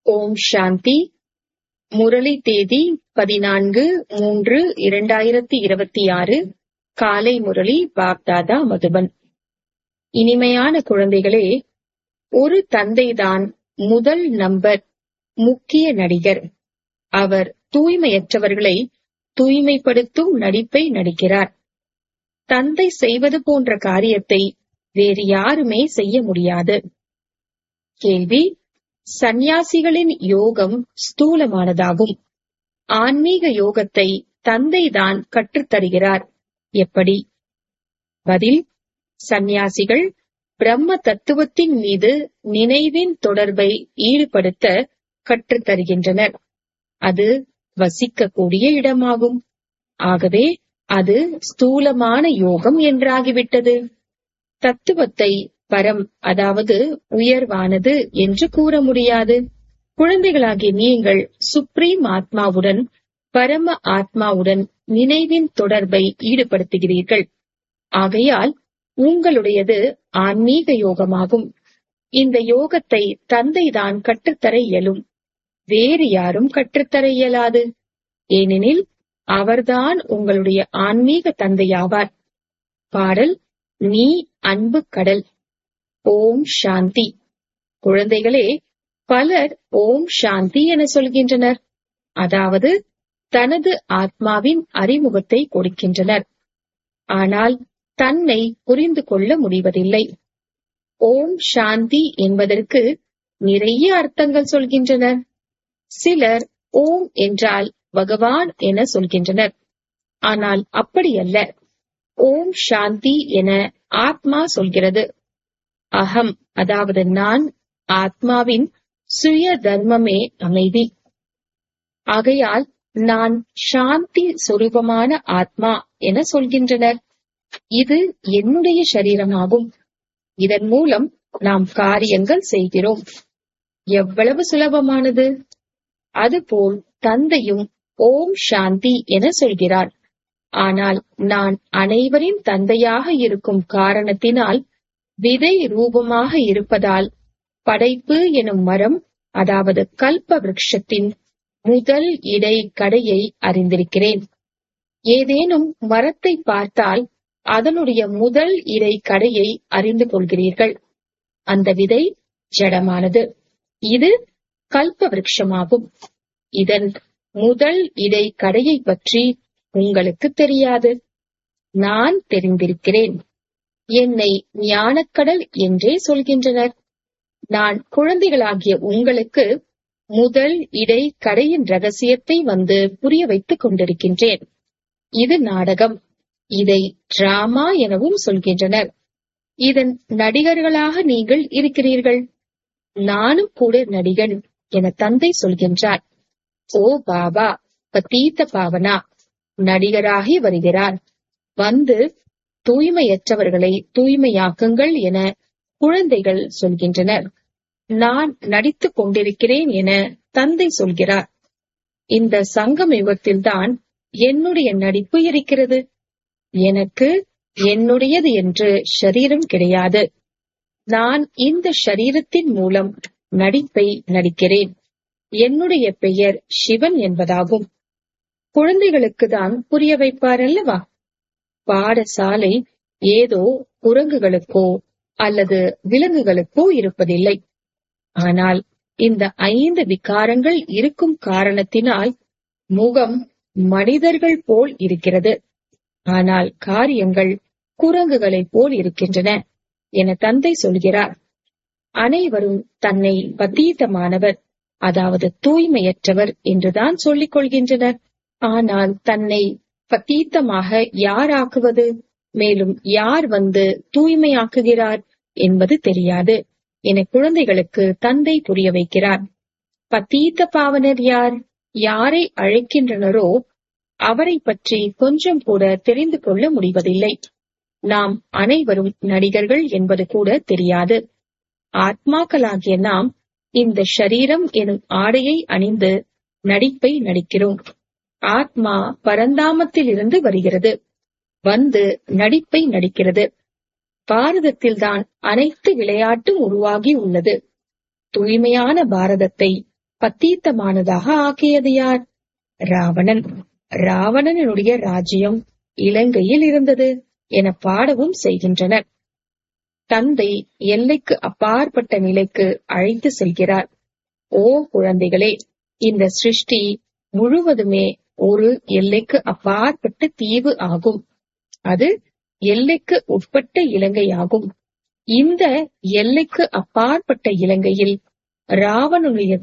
ஓம் சாந்தி முரளி தேதி பதினான்கு மூன்று இரண்டாயிரத்தி இருபத்தி ஆறு காலை முரளி பாப்தாதா மதுபன் இனிமையான குழந்தைகளே ஒரு தந்தைதான் முதல் நம்பர் முக்கிய நடிகர் அவர் தூய்மையற்றவர்களை தூய்மைப்படுத்தும் நடிப்பை நடிக்கிறார் தந்தை செய்வது போன்ற காரியத்தை வேறு யாருமே செய்ய முடியாது கேள்வி சந்நியாசிகளின் யோகம் ஸ்தூலமானதாகும் ஆன்மீக யோகத்தை தந்தைதான் கற்றுத்தருகிறார் எப்படி பதில் சந்நியாசிகள் பிரம்ம தத்துவத்தின் மீது நினைவின் தொடர்பை ஈடுபடுத்த கற்றுத்தருகின்றனர் அது வசிக்கக்கூடிய இடமாகும் ஆகவே அது ஸ்தூலமான யோகம் என்றாகிவிட்டது தத்துவத்தை பரம் அதாவது உயர்வானது என்று கூற முடியாது குழந்தைகளாகிய நீங்கள் சுப்ரீம் ஆத்மாவுடன் பரம ஆத்மாவுடன் நினைவின் தொடர்பை ஈடுபடுத்துகிறீர்கள் ஆகையால் உங்களுடையது ஆன்மீக யோகமாகும் இந்த யோகத்தை தந்தைதான் கற்றுத்தர இயலும் வேறு யாரும் கற்றுத்தர இயலாது ஏனெனில் அவர்தான் உங்களுடைய ஆன்மீக தந்தையாவார் பாடல் நீ அன்பு கடல் ஓம் சாந்தி குழந்தைகளே பலர் ஓம் சாந்தி என சொல்கின்றனர் அதாவது தனது ஆத்மாவின் அறிமுகத்தை கொடுக்கின்றனர் ஆனால் தன்னை புரிந்து கொள்ள முடிவதில்லை ஓம் சாந்தி என்பதற்கு நிறைய அர்த்தங்கள் சொல்கின்றனர் சிலர் ஓம் என்றால் பகவான் என சொல்கின்றனர் ஆனால் அப்படியல்ல ஓம் சாந்தி என ஆத்மா சொல்கிறது அகம் அதாவது நான் ஆத்மாவின் சுய தர்மமே அமைதி ஆகையால் நான் சாந்தி சொரூபமான ஆத்மா என சொல்கின்றனர் இது என்னுடைய சரீரமாகும் இதன் மூலம் நாம் காரியங்கள் செய்கிறோம் எவ்வளவு சுலபமானது அதுபோல் தந்தையும் ஓம் சாந்தி என சொல்கிறார் ஆனால் நான் அனைவரின் தந்தையாக இருக்கும் காரணத்தினால் விதை ரூபமாக இருப்பதால் படைப்பு எனும் மரம் அதாவது கல்ப விருட்சத்தின் முதல் இடை கடையை அறிந்திருக்கிறேன் ஏதேனும் மரத்தை பார்த்தால் அதனுடைய முதல் இடை கடையை அறிந்து கொள்கிறீர்கள் அந்த விதை ஜடமானது இது கல்ப விருட்சமாகும் இதன் முதல் இடை கடையை பற்றி உங்களுக்கு தெரியாது நான் தெரிந்திருக்கிறேன் என்னை ஞானக்கடல் என்றே சொல்கின்றனர் நான் குழந்தைகளாகிய உங்களுக்கு முதல் இடை கடையின் ரகசியத்தை வந்து புரிய வைத்துக் கொண்டிருக்கின்றேன் இது நாடகம் இதை டிராமா எனவும் சொல்கின்றனர் இதன் நடிகர்களாக நீங்கள் இருக்கிறீர்கள் நானும் கூட நடிகன் என தந்தை சொல்கின்றார் ஓ பாபா பத்தீத்த பாவனா நடிகராகி வருகிறார் வந்து தூய்மையற்றவர்களை தூய்மையாக்குங்கள் என குழந்தைகள் சொல்கின்றனர் நான் நடித்துக் கொண்டிருக்கிறேன் என தந்தை சொல்கிறார் இந்த சங்கம் யுகத்தில்தான் என்னுடைய நடிப்பு இருக்கிறது எனக்கு என்னுடையது என்று ஷரீரம் கிடையாது நான் இந்த ஷரீரத்தின் மூலம் நடிப்பை நடிக்கிறேன் என்னுடைய பெயர் சிவன் என்பதாகும் குழந்தைகளுக்கு தான் புரிய வைப்பார் அல்லவா பாடசாலை ஏதோ குரங்குகளுக்கோ அல்லது விலங்குகளுக்கோ இருப்பதில்லை ஆனால் இந்த ஐந்து விகாரங்கள் இருக்கும் காரணத்தினால் முகம் மனிதர்கள் போல் இருக்கிறது ஆனால் காரியங்கள் குரங்குகளைப் போல் இருக்கின்றன என தந்தை சொல்கிறார் அனைவரும் தன்னை பத்தீத்தமானவர் அதாவது தூய்மையற்றவர் என்றுதான் சொல்லிக் கொள்கின்றனர் ஆனால் தன்னை பத்தீத்தமாக யார் ஆக்குவது மேலும் யார் வந்து தூய்மையாக்குகிறார் என்பது தெரியாது என குழந்தைகளுக்கு தந்தை புரிய வைக்கிறார் பத்தீத்த பாவனர் யார் யாரை அழைக்கின்றனரோ அவரை பற்றி கொஞ்சம் கூட தெரிந்து கொள்ள முடிவதில்லை நாம் அனைவரும் நடிகர்கள் என்பது கூட தெரியாது ஆத்மாக்களாகிய நாம் இந்த ஷரீரம் எனும் ஆடையை அணிந்து நடிப்பை நடிக்கிறோம் ஆத்மா பரந்தாமத்தில் இருந்து வருகிறது வந்து நடிப்பை நடிக்கிறது பாரதத்தில்தான் அனைத்து விளையாட்டும் உருவாகி உள்ளது தூய்மையான பாரதத்தை பத்தீத்தமானதாக ஆக்கியது யார் ராவணன் ராவணனுடைய ராஜ்யம் இலங்கையில் இருந்தது என பாடவும் செய்கின்றனர் தந்தை எல்லைக்கு அப்பாற்பட்ட நிலைக்கு அழைத்து செல்கிறார் ஓ குழந்தைகளே இந்த சிருஷ்டி முழுவதுமே ஒரு எல்லைக்கு அப்பாற்பட்ட தீவு ஆகும் அது எல்லைக்கு உட்பட்ட இலங்கையாகும் இந்த எல்லைக்கு அப்பாற்பட்ட இலங்கையில் ராவணனுடைய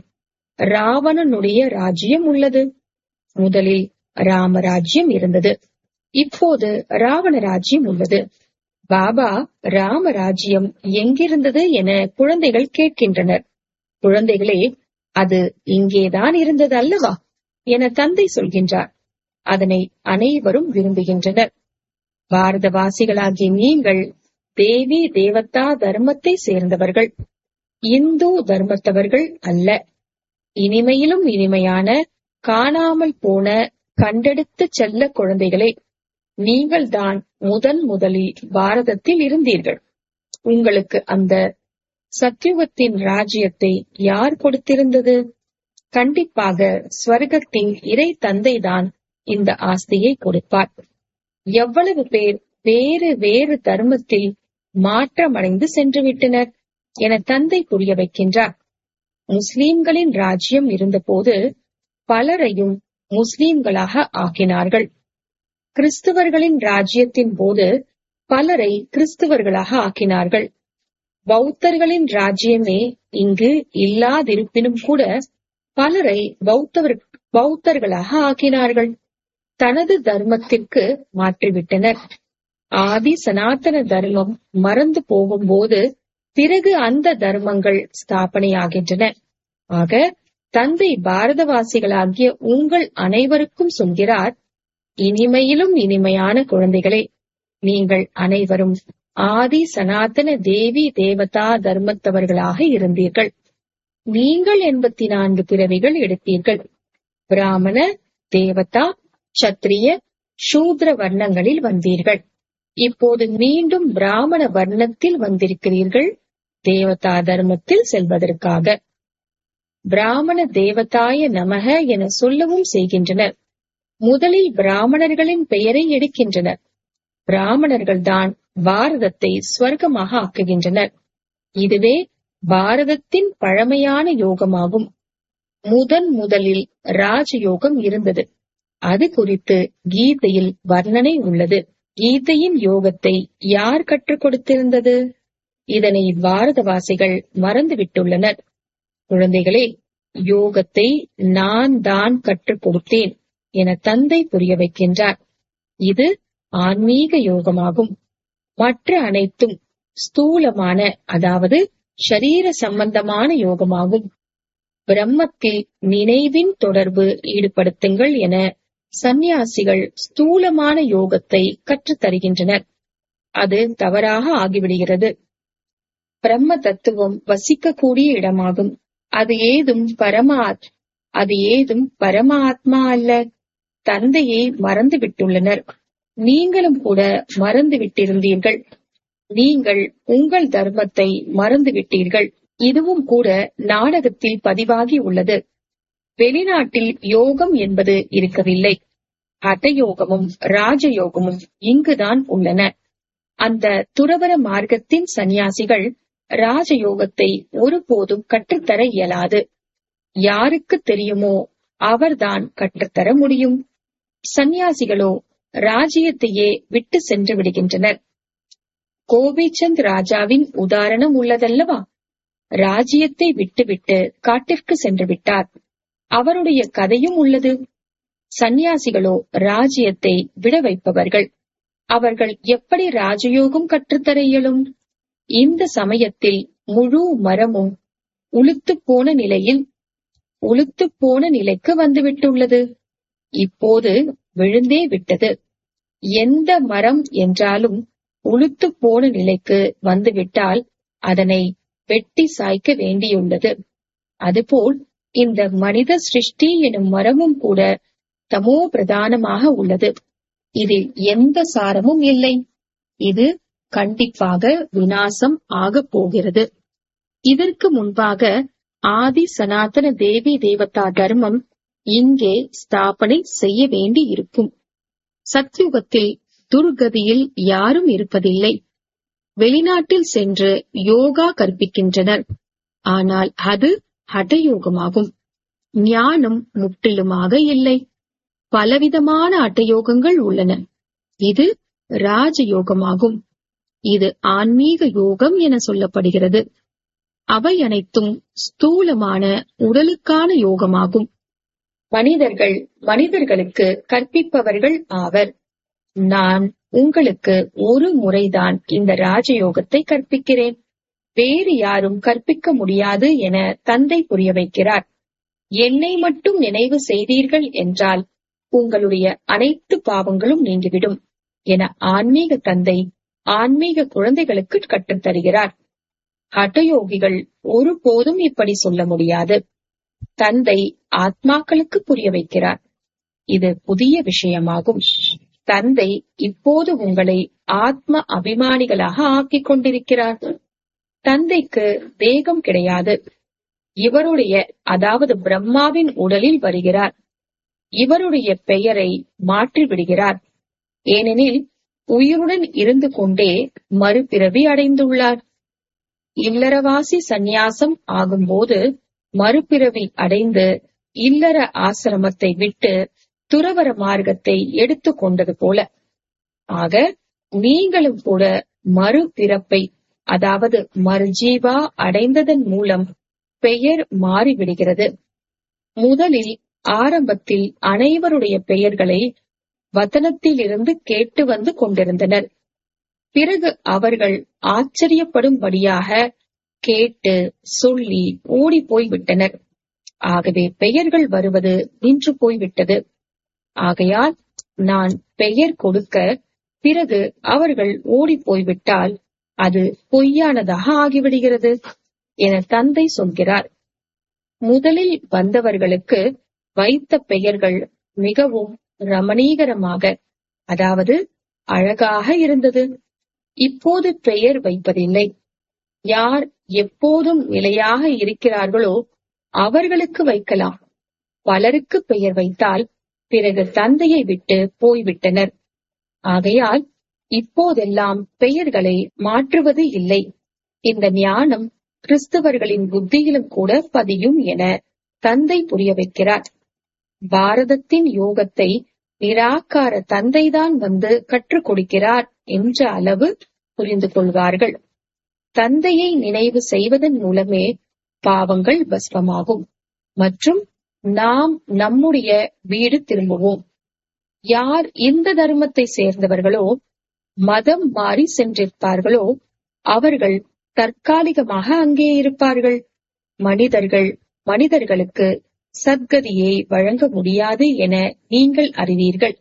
ராவணனுடைய ராஜ்யம் உள்ளது முதலில் ராமராஜ்யம் இருந்தது இப்போது ராவண ராஜ்யம் உள்ளது பாபா ராமராஜ்யம் எங்கிருந்தது என குழந்தைகள் கேட்கின்றனர் குழந்தைகளே அது இங்கேதான் இருந்தது அல்லவா என தந்தை சொல்கின்றார் அதனை அனைவரும் விரும்புகின்றனர் பாரதவாசிகளாகிய நீங்கள் தேவி தேவதா தர்மத்தை சேர்ந்தவர்கள் இந்து தர்மத்தவர்கள் அல்ல இனிமையிலும் இனிமையான காணாமல் போன கண்டெடுத்து செல்ல குழந்தைகளே நீங்கள்தான் முதன் முதலில் பாரதத்தில் இருந்தீர்கள் உங்களுக்கு அந்த சத்யுகத்தின் ராஜ்யத்தை யார் கொடுத்திருந்தது கண்டிப்பாக ஸ்வர்க்கத்தின் இறை தந்தைதான் இந்த ஆஸ்தியை கொடுப்பார் எவ்வளவு பேர் வேறு வேறு தர்மத்தில் மாற்றமடைந்து சென்று விட்டனர் என தந்தை புரிய வைக்கின்றார் முஸ்லிம்களின் ராஜ்யம் இருந்தபோது பலரையும் முஸ்லிம்களாக ஆக்கினார்கள் கிறிஸ்துவர்களின் ராஜ்யத்தின் போது பலரை கிறிஸ்துவர்களாக ஆக்கினார்கள் பௌத்தர்களின் ராஜ்யமே இங்கு இல்லாதிருப்பினும் கூட பலரை பௌத்தவர் பௌத்தர்களாக ஆக்கினார்கள் தனது தர்மத்திற்கு மாற்றிவிட்டனர் ஆதி சனாதன தர்மம் மறந்து போகும்போது பிறகு அந்த தர்மங்கள் ஸ்தாபனையாகின்றன ஆக தந்தை பாரதவாசிகளாகிய உங்கள் அனைவருக்கும் சொல்கிறார் இனிமையிலும் இனிமையான குழந்தைகளே நீங்கள் அனைவரும் ஆதி சனாதன தேவி தேவதா தர்மத்தவர்களாக இருந்தீர்கள் நீங்கள் எண்பத்தி நான்கு பிறவிகள் எடுத்தீர்கள் பிராமண தேவதா சத்திரிய சூத்ர வர்ணங்களில் வந்தீர்கள் இப்போது மீண்டும் பிராமண வர்ணத்தில் வந்திருக்கிறீர்கள் தேவதா தர்மத்தில் செல்வதற்காக பிராமண தேவதாய நமக என சொல்லவும் செய்கின்றனர் முதலில் பிராமணர்களின் பெயரை எடுக்கின்றனர் பிராமணர்கள்தான் பாரதத்தை ஸ்வர்க்கமாக ஆக்குகின்றனர் இதுவே பாரதத்தின் பழமையான யோகமாகும் முதன் முதலில் ராஜயோகம் இருந்தது அது குறித்து கீதையில் வர்ணனை உள்ளது கீதையின் யோகத்தை யார் கற்றுக் கொடுத்திருந்தது இதனை பாரதவாசிகள் மறந்துவிட்டுள்ளனர் குழந்தைகளே யோகத்தை நான் தான் கற்றுக் கொடுத்தேன் என தந்தை புரிய வைக்கின்றார் இது ஆன்மீக யோகமாகும் மற்ற அனைத்தும் ஸ்தூலமான அதாவது ஷரீர சம்பந்தமான யோகமாகும் பிரம்மத்தில் நினைவின் தொடர்பு ஈடுபடுத்துங்கள் என சந்நியாசிகள் ஸ்தூலமான யோகத்தை கற்றுத் தருகின்றனர் அது தவறாக ஆகிவிடுகிறது பிரம்ம தத்துவம் வசிக்கக்கூடிய இடமாகும் அது ஏதும் பரமாத் அது ஏதும் பரமாத்மா அல்ல தந்தையை மறந்து விட்டுள்ளனர் நீங்களும் கூட மறந்து விட்டிருந்தீர்கள் நீங்கள் உங்கள் தர்மத்தை மறந்து விட்டீர்கள் இதுவும் கூட நாடகத்தில் பதிவாகி உள்ளது வெளிநாட்டில் யோகம் என்பது இருக்கவில்லை ஹதயோகமும் ராஜயோகமும் இங்குதான் உள்ளன அந்த துறவர மார்க்கத்தின் சந்நியாசிகள் ராஜயோகத்தை ஒருபோதும் கற்றுத்தர இயலாது யாருக்கு தெரியுமோ அவர்தான் கற்றுத்தர முடியும் சந்நியாசிகளோ ராஜ்யத்தையே விட்டு சென்று விடுகின்றனர் கோபிச்சந்த் ராஜாவின் உதாரணம் உள்ளதல்லவா ராஜ்யத்தை விட்டுவிட்டு காட்டிற்கு சென்று விட்டார் அவருடைய கதையும் உள்ளது சந்நியாசிகளோ ராஜ்யத்தை விட வைப்பவர்கள் அவர்கள் எப்படி ராஜயோகம் கற்றுத்தர இயலும் இந்த சமயத்தில் முழு மரமும் உளுத்து போன நிலையில் உளுத்து போன நிலைக்கு வந்துவிட்டுள்ளது இப்போது விழுந்தே விட்டது எந்த மரம் என்றாலும் உளுத்து போன நிலைக்கு வந்துவிட்டால் அதனை வெட்டி சாய்க்க வேண்டியுள்ளது அதுபோல் இந்த மனித சிருஷ்டி எனும் மரமும் கூட தமோ பிரதானமாக உள்ளது இதில் எந்த சாரமும் இல்லை இது கண்டிப்பாக வினாசம் ஆகப் போகிறது இதற்கு முன்பாக ஆதி சனாதன தேவி தேவதா தர்மம் இங்கே ஸ்தாபனை செய்ய வேண்டி இருக்கும் சத்யுகத்தில் துர்கதியில் யாரும் இருப்பதில்லை வெளிநாட்டில் சென்று யோகா கற்பிக்கின்றனர் ஆனால் அது ஹடயோகமாகும் ஞானம் முற்றிலுமாக இல்லை பலவிதமான அட்டயோகங்கள் உள்ளன இது ராஜயோகமாகும் இது ஆன்மீக யோகம் என சொல்லப்படுகிறது அவை அனைத்தும் ஸ்தூலமான உடலுக்கான யோகமாகும் மனிதர்கள் மனிதர்களுக்கு கற்பிப்பவர்கள் ஆவர் நான் உங்களுக்கு ஒரு முறைதான் இந்த ராஜயோகத்தை கற்பிக்கிறேன் வேறு யாரும் கற்பிக்க முடியாது என தந்தை புரிய வைக்கிறார் என்னை மட்டும் நினைவு செய்தீர்கள் என்றால் உங்களுடைய அனைத்து பாவங்களும் நீங்கிவிடும் என ஆன்மீக தந்தை ஆன்மீக குழந்தைகளுக்கு கற்றுத் தருகிறார் ஹட்டயோகிகள் ஒருபோதும் இப்படி சொல்ல முடியாது தந்தை ஆத்மாக்களுக்கு புரிய வைக்கிறார் இது புதிய விஷயமாகும் தந்தை இப்போது உங்களை ஆத்ம அபிமானிகளாக ஆக்கிக் கொண்டிருக்கிறார் தந்தைக்கு தேகம் கிடையாது இவருடைய அதாவது பிரம்மாவின் உடலில் வருகிறார் இவருடைய பெயரை மாற்றி விடுகிறார் ஏனெனில் உயிருடன் இருந்து கொண்டே மறுபிறவி அடைந்துள்ளார் இல்லறவாசி சந்நியாசம் ஆகும்போது மறுபிறவி அடைந்து இல்லற ஆசிரமத்தை விட்டு துறவர மார்க்கத்தை எடுத்து கொண்டது போல ஆக நீங்களும் கூட மறுபிறப்பை அதாவது மறுஜீவா அடைந்ததன் மூலம் பெயர் மாறிவிடுகிறது முதலில் ஆரம்பத்தில் அனைவருடைய பெயர்களை வதனத்திலிருந்து கேட்டு வந்து கொண்டிருந்தனர் பிறகு அவர்கள் ஆச்சரியப்படும்படியாக கேட்டு சொல்லி ஓடி போய்விட்டனர் ஆகவே பெயர்கள் வருவது நின்று போய்விட்டது ஆகையால் நான் பெயர் கொடுக்க பிறகு அவர்கள் ஓடி போய்விட்டால் அது பொய்யானதாக ஆகிவிடுகிறது என தந்தை சொல்கிறார் முதலில் வந்தவர்களுக்கு வைத்த பெயர்கள் மிகவும் ரமணீகரமாக அதாவது அழகாக இருந்தது இப்போது பெயர் வைப்பதில்லை யார் எப்போதும் நிலையாக இருக்கிறார்களோ அவர்களுக்கு வைக்கலாம் பலருக்கு பெயர் வைத்தால் பிறகு தந்தையை விட்டு போய்விட்டனர் ஆகையால் இப்போதெல்லாம் பெயர்களை மாற்றுவது இல்லை இந்த ஞானம் கிறிஸ்தவர்களின் புத்தியிலும் கூட பதியும் என தந்தை புரிய வைக்கிறார் பாரதத்தின் யோகத்தை நிராகார தந்தைதான் வந்து கற்றுக் கொடுக்கிறார் என்ற அளவு புரிந்து கொள்வார்கள் தந்தையை நினைவு செய்வதன் மூலமே பாவங்கள் பஸ்பமாகும் மற்றும் நாம் நம்முடைய வீடு திரும்புவோம் யார் இந்த தர்மத்தை சேர்ந்தவர்களோ மதம் மாறி சென்றிருப்பார்களோ அவர்கள் தற்காலிகமாக அங்கே இருப்பார்கள் மனிதர்கள் மனிதர்களுக்கு சத்கதியை வழங்க முடியாது என நீங்கள் அறிவீர்கள்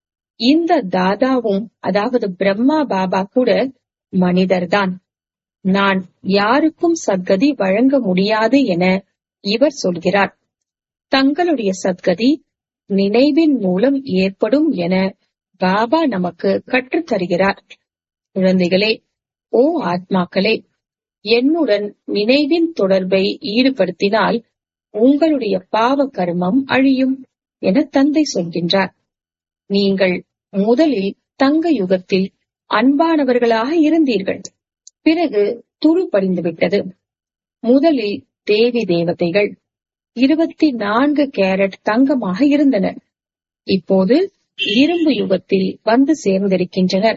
இந்த தாதாவும் அதாவது பிரம்மா பாபா கூட மனிதர்தான் நான் யாருக்கும் சத்கதி வழங்க முடியாது என இவர் சொல்கிறார் தங்களுடைய சத்கதி நினைவின் மூலம் ஏற்படும் என பாபா நமக்கு கற்றுத் தருகிறார் குழந்தைகளே ஓ ஆத்மாக்களே என்னுடன் நினைவின் தொடர்பை ஈடுபடுத்தினால் உங்களுடைய பாவ கர்மம் அழியும் என தந்தை சொல்கின்றார் நீங்கள் முதலில் தங்க யுகத்தில் அன்பானவர்களாக இருந்தீர்கள் பிறகு துரு படிந்துவிட்டது முதலில் தேவி தேவதைகள் இருபத்தி நான்கு கேரட் தங்கமாக இருந்தனர் இப்போது இரும்பு யுகத்தில் வந்து சேர்ந்திருக்கின்றனர்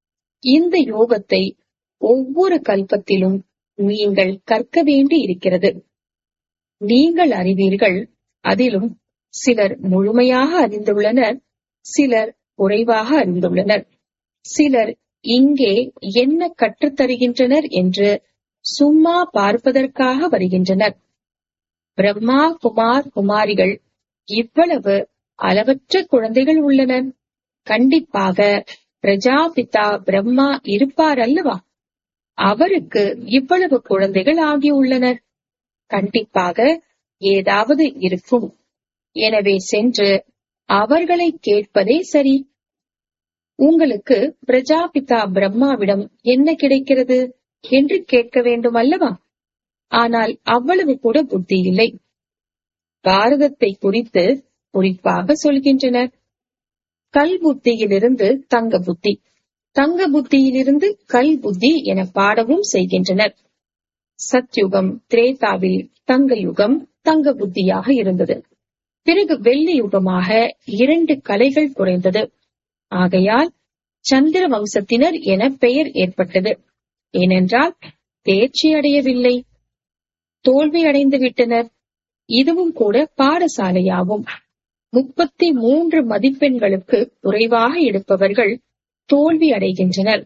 இந்த யோகத்தை ஒவ்வொரு கல்பத்திலும் நீங்கள் கற்க வேண்டி இருக்கிறது நீங்கள் அறிவீர்கள் அதிலும் சிலர் முழுமையாக அறிந்துள்ளனர் சிலர் குறைவாக அறிந்துள்ளனர் சிலர் இங்கே என்ன கற்றுத்தருகின்றனர் என்று சும்மா பார்ப்பதற்காக வருகின்றனர் பிரம்மா குமார் குமாரிகள் இவ்வளவு அளவற்ற குழந்தைகள் உள்ளனர் கண்டிப்பாக பிரஜாபிதா பிரம்மா இருப்பார் அல்லவா அவருக்கு இவ்வளவு குழந்தைகள் ஆகியுள்ளனர் கண்டிப்பாக ஏதாவது இருக்கும் எனவே சென்று அவர்களை கேட்பதே சரி உங்களுக்கு பிரஜாபிதா பிரம்மாவிடம் என்ன கிடைக்கிறது என்று கேட்க வேண்டும் அல்லவா ஆனால் அவ்வளவு கூட புத்தி இல்லை பாரதத்தை குறித்து குறிப்பாக சொல்கின்றனர் கல் புத்தியிலிருந்து தங்க புத்தி தங்க புத்தியிலிருந்து கல் புத்தி என பாடவும் செய்கின்றனர் சத்யுகம் திரேதாவில் தங்க யுகம் தங்க புத்தியாக இருந்தது பிறகு வெள்ளி யுகமாக இரண்டு கலைகள் குறைந்தது ஆகையால் சந்திர வம்சத்தினர் என பெயர் ஏற்பட்டது ஏனென்றால் தேர்ச்சி அடையவில்லை தோல்வி அடைந்து விட்டனர் இதுவும் கூட பாடசாலையாகும் முப்பத்தி மூன்று மதிப்பெண்களுக்கு குறைவாக எடுப்பவர்கள் தோல்வி அடைகின்றனர்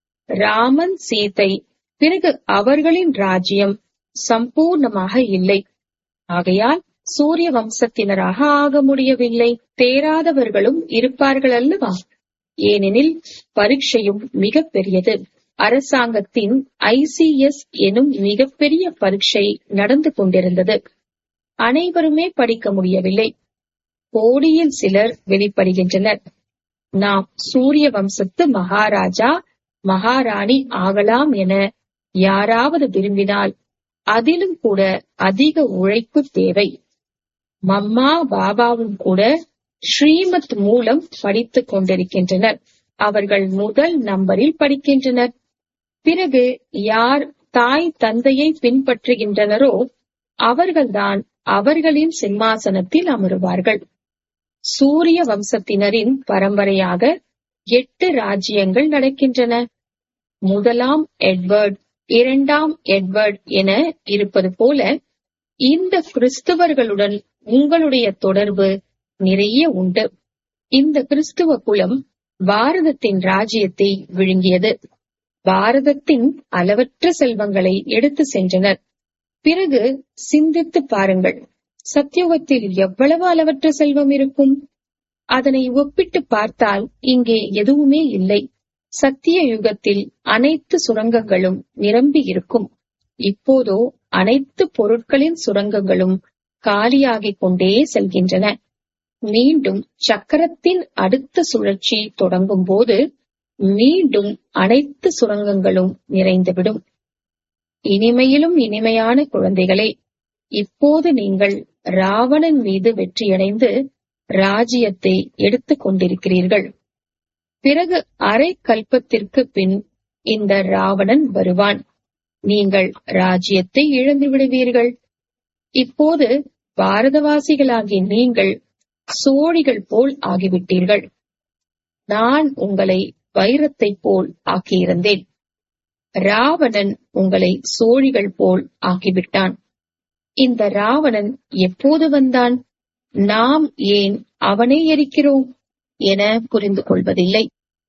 ராமன் சீதை பிறகு அவர்களின் ராஜ்யம் சம்பூர்ணமாக இல்லை ஆகையால் சூரிய வம்சத்தினராக ஆக முடியவில்லை தேராதவர்களும் இருப்பார்கள் அல்லவா ஏனெனில் பரீட்சையும் மிக பெரியது அரசாங்கத்தின் ஐசிஎஸ் எனும் மிகப்பெரிய பரீட்சை நடந்து கொண்டிருந்தது அனைவருமே படிக்க முடியவில்லை கோடியில் சிலர் வெளிப்படுகின்றனர் நாம் சூரிய வம்சத்து மகாராஜா மகாராணி ஆகலாம் என யாராவது விரும்பினால் அதிலும் கூட அதிக உழைப்பு தேவை மம்மா பாபாவும் கூட ஸ்ரீமத் மூலம் படித்துக் கொண்டிருக்கின்றனர் அவர்கள் முதல் நம்பரில் படிக்கின்றனர் பிறகு யார் தாய் தந்தையை பின்பற்றுகின்றனரோ அவர்கள்தான் அவர்களின் சிம்மாசனத்தில் அமருவார்கள் சூரிய வம்சத்தினரின் பரம்பரையாக எட்டு ராஜ்யங்கள் நடக்கின்றன முதலாம் எட்வர்ட் இரண்டாம் எட்வர்ட் என இருப்பது போல இந்த கிறிஸ்தவர்களுடன் உங்களுடைய தொடர்பு நிறைய உண்டு இந்த கிறிஸ்துவ குலம் பாரதத்தின் ராஜ்யத்தை விழுங்கியது பாரதத்தின் அளவற்ற செல்வங்களை எடுத்து சென்றனர் பிறகு சிந்தித்து பாருங்கள் சத்தியுகத்தில் எவ்வளவு அளவற்ற செல்வம் இருக்கும் அதனை ஒப்பிட்டு பார்த்தால் இங்கே எதுவுமே இல்லை சத்திய யுகத்தில் அனைத்து சுரங்கங்களும் நிரம்பி இருக்கும் இப்போதோ அனைத்து பொருட்களின் சுரங்கங்களும் காலியாகிக் கொண்டே செல்கின்றன மீண்டும் சக்கரத்தின் அடுத்த சுழற்சி தொடங்கும் போது மீண்டும் அனைத்து சுரங்கங்களும் நிறைந்துவிடும் இனிமையிலும் இனிமையான குழந்தைகளே இப்போது நீங்கள் ராவணன் மீது வெற்றியடைந்து ராஜ்யத்தை எடுத்துக் கொண்டிருக்கிறீர்கள் பிறகு அரை கல்பத்திற்கு பின் இந்த ராவணன் வருவான் நீங்கள் ராஜ்யத்தை இழந்து விடுவீர்கள் இப்போது பாரதவாசிகளாகிய நீங்கள் சோழிகள் போல் ஆகிவிட்டீர்கள் நான் உங்களை வைரத்தை போல் ஆக்கியிருந்தேன் ராவணன் உங்களை சோழிகள் போல் ஆக்கிவிட்டான் இந்த ராவணன் எப்போது வந்தான் நாம் ஏன் அவனை எரிக்கிறோம் என புரிந்து கொள்வதில்லை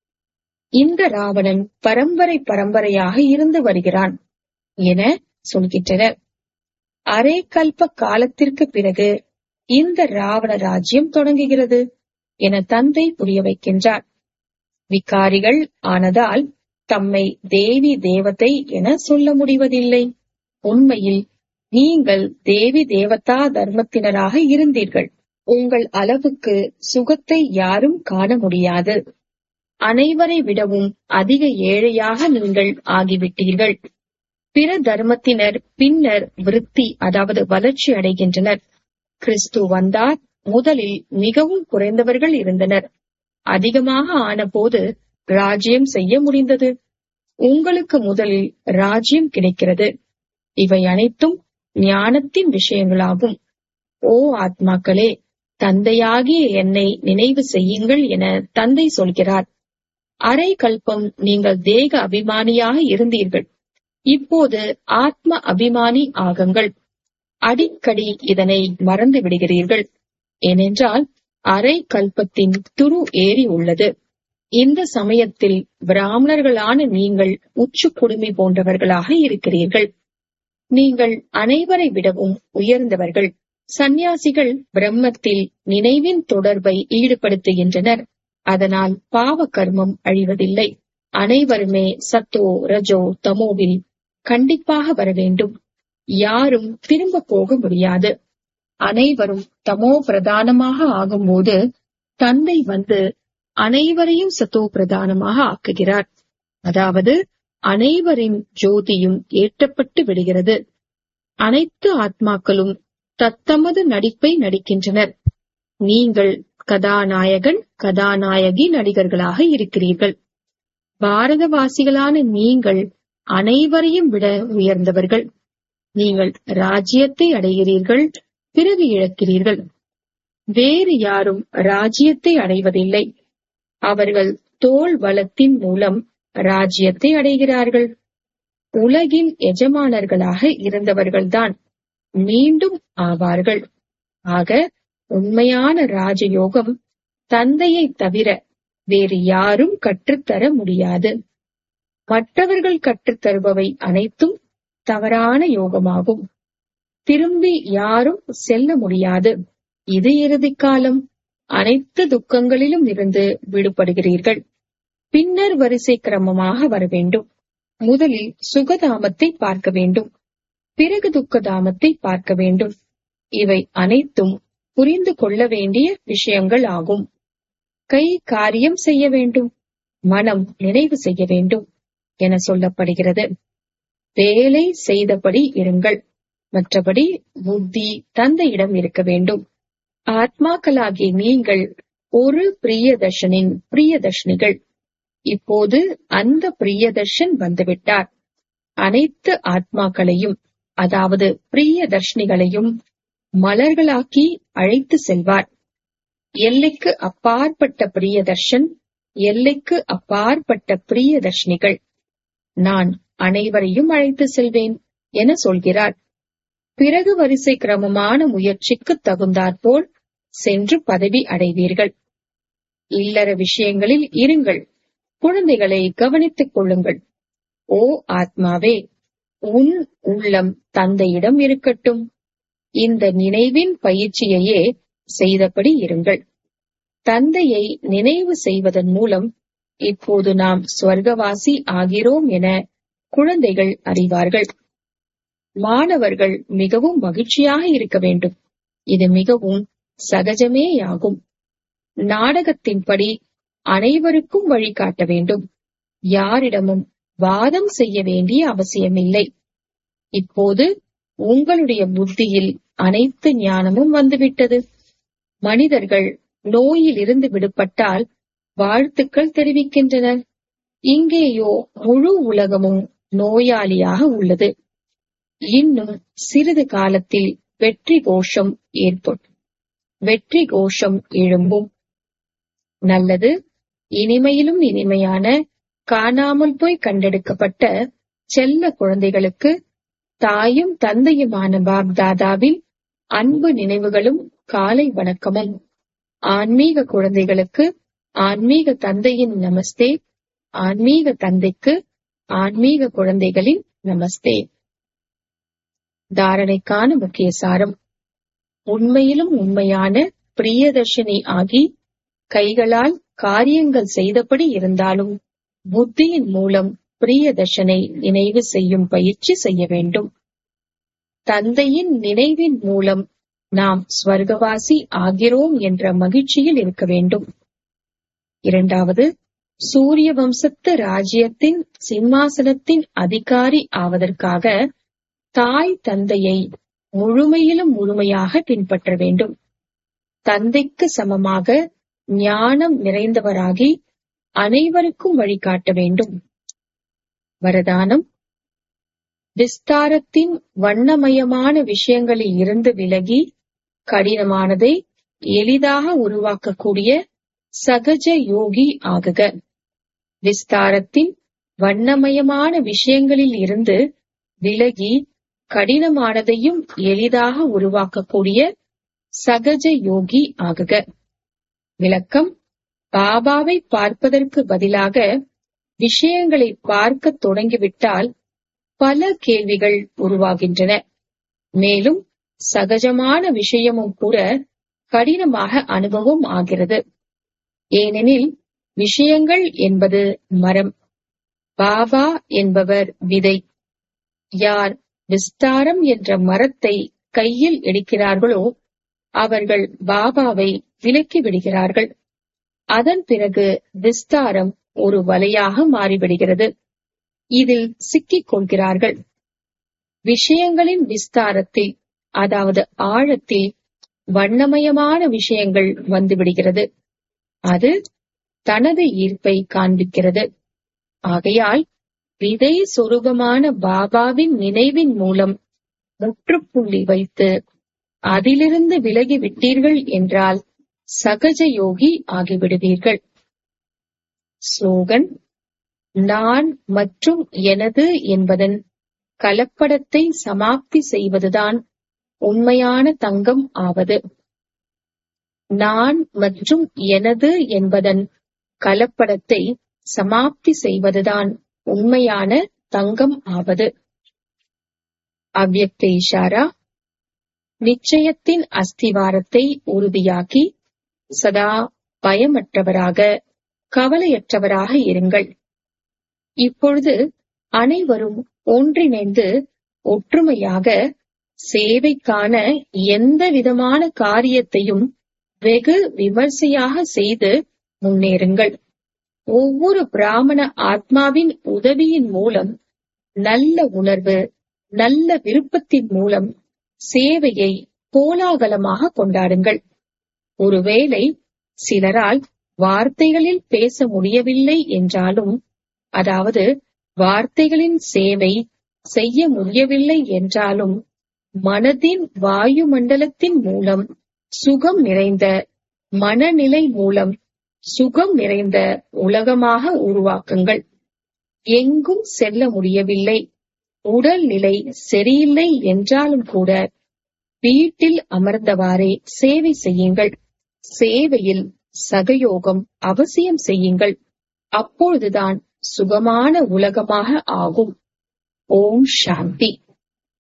இந்த ராவணன் பரம்பரை பரம்பரையாக இருந்து வருகிறான் என சொல்கின்றனர் அரை கல்ப காலத்திற்கு பிறகு இந்த ராவண ராஜ்யம் தொடங்குகிறது என தந்தை புரிய வைக்கின்றார் விகாரிகள் ஆனதால் தம்மை தேவி தேவதை என சொல்ல முடிவதில்லை உண்மையில் நீங்கள் தேவி தேவதா தர்மத்தினராக இருந்தீர்கள் உங்கள் அளவுக்கு சுகத்தை யாரும் காண முடியாது அனைவரை விடவும் அதிக ஏழையாக நீங்கள் ஆகிவிட்டீர்கள் பிற தர்மத்தினர் பின்னர் விருத்தி அதாவது வளர்ச்சி அடைகின்றனர் கிறிஸ்து வந்தார் முதலில் மிகவும் குறைந்தவர்கள் இருந்தனர் அதிகமாக ஆனபோது ராஜ்யம் செய்ய முடிந்தது உங்களுக்கு முதலில் ராஜ்யம் கிடைக்கிறது இவை அனைத்தும் ஞானத்தின் விஷயங்களாகும் ஓ ஆத்மாக்களே தந்தையாகிய என்னை நினைவு செய்யுங்கள் என தந்தை சொல்கிறார் அரை கல்பம் நீங்கள் தேக அபிமானியாக இருந்தீர்கள் இப்போது ஆத்ம அபிமானி ஆகுங்கள் அடிக்கடி இதனை மறந்து விடுகிறீர்கள் ஏனென்றால் அரை கல்பத்தின் துரு ஏறி உள்ளது இந்த சமயத்தில் பிராமணர்களான நீங்கள் உச்சு குடுமி போன்றவர்களாக இருக்கிறீர்கள் நீங்கள் அனைவரை விடவும் உயர்ந்தவர்கள் சந்நியாசிகள் பிரம்மத்தில் நினைவின் தொடர்பை ஈடுபடுத்துகின்றனர் அதனால் பாவ கர்மம் அழிவதில்லை அனைவருமே சத்தோ ரஜோ தமோவில் கண்டிப்பாக வர வேண்டும் யாரும் திரும்ப போக முடியாது அனைவரும் தமோ பிரதானமாக ஆகும்போது தந்தை வந்து அனைவரையும் சத்தோ பிரதானமாக ஆக்குகிறார் அதாவது அனைவரின் ஜோதியும் ஏற்றப்பட்டு விடுகிறது அனைத்து ஆத்மாக்களும் தத்தமது நடிப்பை நடிக்கின்றனர் நீங்கள் கதாநாயகன் கதாநாயகி நடிகர்களாக இருக்கிறீர்கள் பாரதவாசிகளான நீங்கள் அனைவரையும் விட உயர்ந்தவர்கள் நீங்கள் ராஜ்யத்தை அடைகிறீர்கள் பிறகு இழக்கிறீர்கள் வேறு யாரும் ராஜ்யத்தை அடைவதில்லை அவர்கள் தோல் வளத்தின் மூலம் ராஜ்யத்தை அடைகிறார்கள் உலகின் எஜமானர்களாக இருந்தவர்கள்தான் மீண்டும் ஆவார்கள் ஆக உண்மையான ராஜயோகம் தந்தையை தவிர வேறு யாரும் கற்றுத்தர முடியாது மற்றவர்கள் கற்றுத்தருபவை அனைத்தும் தவறான யோகமாகும் திரும்பி யாரும் செல்ல முடியாது இது இறுதி காலம் அனைத்து துக்கங்களிலும் இருந்து விடுபடுகிறீர்கள் பின்னர் வரிசை கிரமமாக வர வேண்டும் முதலில் சுகதாமத்தை பார்க்க வேண்டும் பிறகு துக்கதாமத்தை பார்க்க வேண்டும் இவை அனைத்தும் புரிந்து கொள்ள வேண்டிய விஷயங்கள் ஆகும் கை காரியம் செய்ய வேண்டும் மனம் நினைவு செய்ய வேண்டும் என சொல்லப்படுகிறது வேலை செய்தபடி இருங்கள் மற்றபடி புத்தி தந்தையிடம் இருக்க வேண்டும் ஆத்மாக்களாகிய நீங்கள் ஒரு பிரியதர்ஷனின் பிரியதர்ஷினிகள் இப்போது அந்த பிரியதர்ஷன் வந்துவிட்டார் அனைத்து ஆத்மாக்களையும் அதாவது பிரியதர்ஷினிகளையும் மலர்களாக்கி அழைத்து செல்வார் எல்லைக்கு அப்பாற்பட்ட பிரியதர்ஷன் எல்லைக்கு அப்பாற்பட்ட பிரியதர்ஷினிகள் நான் அனைவரையும் அழைத்து செல்வேன் என சொல்கிறார் பிறகு வரிசை கிரமமான முயற்சிக்கு தகுந்தாற்போல் சென்று பதவி அடைவீர்கள் இல்லற விஷயங்களில் இருங்கள் குழந்தைகளை கவனித்துக் கொள்ளுங்கள் ஓ ஆத்மாவே உன் உள்ளம் தந்தையிடம் இருக்கட்டும் இந்த நினைவின் பயிற்சியையே செய்தபடி இருங்கள் தந்தையை நினைவு செய்வதன் மூலம் இப்போது நாம் ஸ்வர்கவாசி ஆகிறோம் என குழந்தைகள் அறிவார்கள் மாணவர்கள் மிகவும் மகிழ்ச்சியாக இருக்க வேண்டும் இது மிகவும் சகஜமேயாகும் நாடகத்தின்படி அனைவருக்கும் வழிகாட்ட வேண்டும் யாரிடமும் வாதம் செய்ய வேண்டிய அவசியமில்லை இப்போது உங்களுடைய புத்தியில் அனைத்து ஞானமும் வந்துவிட்டது மனிதர்கள் நோயில் இருந்து விடுபட்டால் வாழ்த்துக்கள் தெரிவிக்கின்றனர் இங்கேயோ முழு உலகமும் நோயாளியாக உள்ளது இன்னும் சிறிது காலத்தில் வெற்றி கோஷம் ஏற்படும் வெற்றி கோஷம் எழும்பும் நல்லது இனிமையிலும் இனிமையான காணாமல் போய் கண்டெடுக்கப்பட்ட செல்ல குழந்தைகளுக்கு தாயும் தந்தையுமான பாப்தாதாவின் அன்பு நினைவுகளும் காலை வணக்கமும் ஆன்மீக குழந்தைகளுக்கு ஆன்மீக தந்தையின் நமஸ்தே ஆன்மீக தந்தைக்கு ஆன்மீக குழந்தைகளின் நமஸ்தே தாரணைக்கான முக்கிய சாரம் உண்மையிலும் உண்மையான பிரியதர்ஷினி ஆகி கைகளால் காரியங்கள் செய்தபடி இருந்தாலும் புத்தியின் மூலம் பிரியதர்ஷனை நினைவு செய்யும் பயிற்சி செய்ய வேண்டும் தந்தையின் நினைவின் மூலம் நாம் ஸ்வர்கவாசி ஆகிறோம் என்ற மகிழ்ச்சியில் இருக்க வேண்டும் இரண்டாவது சூரிய வம்சத்து ராஜ்யத்தின் சிம்மாசனத்தின் அதிகாரி ஆவதற்காக தாய் தந்தையை முழுமையிலும் முழுமையாக பின்பற்ற வேண்டும் தந்தைக்கு சமமாக ஞானம் நிறைந்தவராகி அனைவருக்கும் வழிகாட்ட வேண்டும் வரதானம் விஸ்தாரத்தின் வண்ணமயமான விஷயங்களில் இருந்து விலகி கடினமானதை எளிதாக உருவாக்கக்கூடிய சகஜ யோகி ஆகுக விஸ்தாரத்தின் வண்ணமயமான விஷயங்களில் இருந்து விலகி கடினமானதையும் எளிதாக உருவாக்கக்கூடிய சகஜ யோகி ஆகுக விளக்கம் பாபாவை பார்ப்பதற்கு பதிலாக விஷயங்களை பார்க்க தொடங்கிவிட்டால் பல கேள்விகள் உருவாகின்றன மேலும் சகஜமான விஷயமும் கூட கடினமாக அனுபவம் ஆகிறது ஏனெனில் விஷயங்கள் என்பது மரம் பாபா என்பவர் விதை யார் விஸ்தாரம் என்ற மரத்தை கையில் எடுக்கிறார்களோ அவர்கள் பாபாவை விலக்கி விடுகிறார்கள் அதன் பிறகு விஸ்தாரம் ஒரு வலையாக மாறிவிடுகிறது இதில் சிக்கிக் கொள்கிறார்கள் விஷயங்களின் விஸ்தாரத்தில் அதாவது ஆழத்தில் வண்ணமயமான விஷயங்கள் வந்துவிடுகிறது அது தனது ஈர்ப்பை காண்பிக்கிறது ஆகையால் விதை சொரூபமான பாபாவின் நினைவின் மூலம் முற்றுப்புள்ளி வைத்து அதிலிருந்து விலகி விட்டீர்கள் என்றால் சகஜ யோகி ஆகிவிடுவீர்கள் ஸ்லோகன் நான் மற்றும் எனது என்பதன் கலப்படத்தை சமாப்தி செய்வதுதான் உண்மையான தங்கம் ஆவது நான் மற்றும் எனது என்பதன் கலப்படத்தை சமாப்தி செய்வதுதான் உண்மையான தங்கம் ஆவது அவ்யக்த இஷாரா நிச்சயத்தின் அஸ்திவாரத்தை உறுதியாக்கி சதா பயமற்றவராக கவலையற்றவராக இருங்கள் இப்பொழுது அனைவரும் ஒன்றிணைந்து ஒற்றுமையாக சேவைக்கான எந்த விதமான காரியத்தையும் வெகு விமர்சையாக செய்து முன்னேறுங்கள் ஒவ்வொரு பிராமண ஆத்மாவின் உதவியின் மூலம் நல்ல உணர்வு நல்ல விருப்பத்தின் மூலம் சேவையை கோலாகலமாக கொண்டாடுங்கள் ஒருவேளை சிலரால் வார்த்தைகளில் பேச முடியவில்லை என்றாலும் அதாவது வார்த்தைகளின் சேவை செய்ய முடியவில்லை என்றாலும் மனதின் வாயு மண்டலத்தின் மூலம் சுகம் நிறைந்த மனநிலை மூலம் சுகம் நிறைந்த உலகமாக உருவாக்குங்கள் எங்கும் செல்ல முடியவில்லை உடல்நிலை சரியில்லை என்றாலும் கூட வீட்டில் அமர்ந்தவாறே சேவை செய்யுங்கள் சேவையில் சகயோகம் அவசியம் செய்யுங்கள் அப்பொழுதுதான் சுகமான உலகமாக ஆகும் ஓம் சாந்தி